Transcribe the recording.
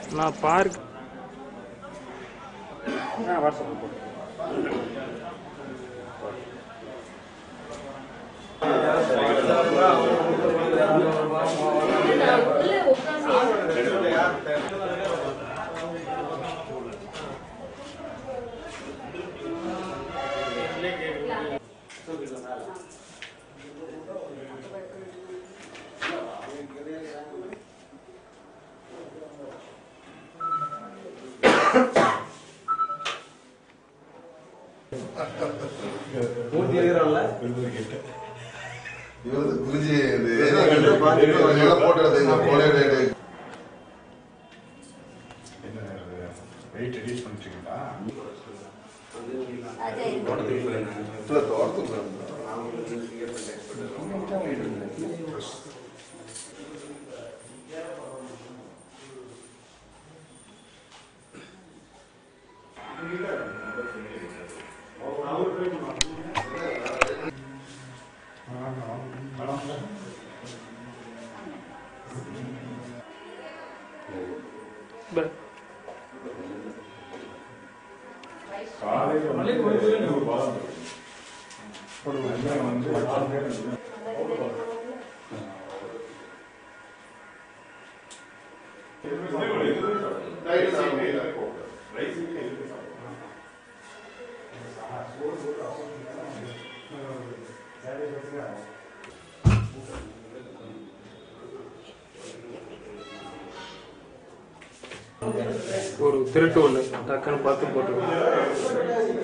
நான் பார்க் இது வந்து குருஜி இது போட்டு எடுத்தீங்க போலே டேட்டு வெயிட் ரெடியூஸ் பண்ணிட்டீங்களா இல்லை தோட்டத்துக்கு ப- காலையில் வந்து நூறு பாலம் மதியம் வந்து ஒரு திருட்டு ஒன்று டக்குன்னு பார்த்து போட்டுருக்கோம்